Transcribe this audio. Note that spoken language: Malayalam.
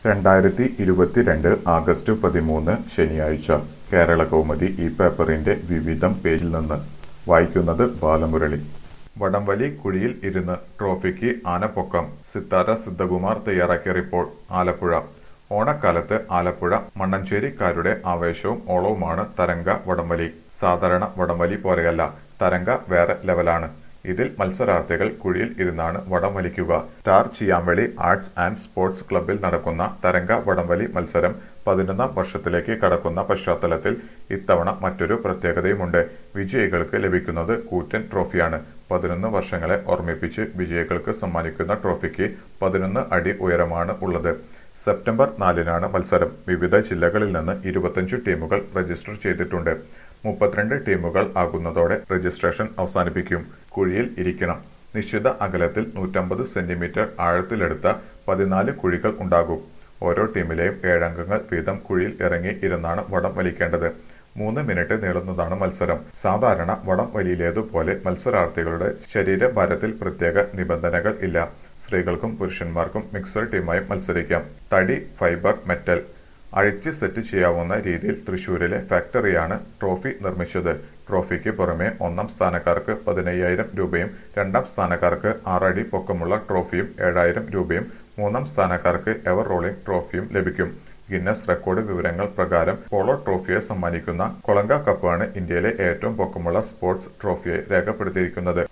രണ്ടായിരത്തി ഇരുപത്തിരണ്ട് ആഗസ്റ്റ് പതിമൂന്ന് ശനിയാഴ്ച കേരളകൗമുദി ഈ പേപ്പറിന്റെ വിവിധം പേജിൽ നിന്ന് വായിക്കുന്നത് ബാലമുരളി വടംവലി കുഴിയിൽ ഇരുന്ന് ട്രോഫിക്ക് ആനപ്പൊക്കം സിത്താര സിദ്ധകുമാർ തയ്യാറാക്കിയ റിപ്പോർട്ട് ആലപ്പുഴ ഓണക്കാലത്ത് ആലപ്പുഴ മണ്ണഞ്ചേരിക്കാരുടെ ആവേശവും ഓളവുമാണ് തരംഗ വടംവലി സാധാരണ വടംവലി പോലെയല്ല തരംഗ വേറെ ലെവലാണ് ഇതിൽ മത്സരാർത്ഥികൾ കുഴിയിൽ ഇരുന്നാണ് വടം വലിക്കുക star Chiyampali arts and sports ക്ലബ്ബിൽ നടക്കുന്ന തരംഗ വടംവലി മത്സരം പതിനൊന്നാം വർഷത്തിലേക്ക് കടക്കുന്ന പശ്ചാത്തലത്തിൽ ഇത്തവണ മറ്റൊരു പ്രത്യേകതയുമുണ്ട് വിജയികൾക്ക് ലഭിക്കുന്നത് കൂറ്റൻ ട്രോഫിയാണ് പതിനൊന്ന് വർഷങ്ങളെ ഓർമ്മിപ്പിച്ച് വിജയികൾക്ക് സമ്മാനിക്കുന്ന ട്രോഫിക്ക് പതിനൊന്ന് അടി ഉയരമാണ് ഉള്ളത് സെപ്റ്റംബർ നാലിനാണ് മത്സരം വിവിധ ജില്ലകളിൽ നിന്ന് ഇരുപത്തഞ്ച് ടീമുകൾ രജിസ്റ്റർ ചെയ്തിട്ടുണ്ട് മുപ്പത്തിരണ്ട് ടീമുകൾ ആകുന്നതോടെ രജിസ്ട്രേഷൻ അവസാനിപ്പിക്കും കുഴിയിൽ ഇരിക്കണം നിശ്ചിത അകലത്തിൽ നൂറ്റമ്പത് സെന്റിമീറ്റർ ആഴത്തിലെടുത്ത പതിനാല് കുഴികൾ ഉണ്ടാകും ഓരോ ടീമിലെയും ഏഴംഗങ്ങൾ വീതം കുഴിയിൽ ഇറങ്ങി ഇരുന്നാണ് വടം വലിക്കേണ്ടത് മൂന്ന് മിനിറ്റ് നീളുന്നതാണ് മത്സരം സാധാരണ വടം വലിയിലേതുപോലെ മത്സരാർത്ഥികളുടെ ശരീരഭാരത്തിൽ പ്രത്യേക നിബന്ധനകൾ ഇല്ല സ്ത്രീകൾക്കും പുരുഷന്മാർക്കും മിക്സഡ് ടീമായി മത്സരിക്കാം തടി ഫൈബർ മെറ്റൽ അഴിച്ച് സെറ്റ് ചെയ്യാവുന്ന രീതിയിൽ തൃശൂരിലെ ഫാക്ടറിയാണ് ട്രോഫി നിർമ്മിച്ചത് ട്രോഫിക്ക് പുറമെ ഒന്നാം സ്ഥാനക്കാർക്ക് പതിനയ്യായിരം രൂപയും രണ്ടാം സ്ഥാനക്കാർക്ക് ആറടി പൊക്കമുള്ള ട്രോഫിയും ഏഴായിരം രൂപയും മൂന്നാം സ്ഥാനക്കാർക്ക് എവർ റോളിംഗ് ട്രോഫിയും ലഭിക്കും ഗിന്നസ് റെക്കോർഡ് വിവരങ്ങൾ പ്രകാരം പോളോ ട്രോഫിയെ സമ്മാനിക്കുന്ന കൊളങ്ക കപ്പാണ് ഇന്ത്യയിലെ ഏറ്റവും പൊക്കമുള്ള സ്പോർട്സ് ട്രോഫിയെ രേഖപ്പെടുത്തിയിരിക്കുന്നത്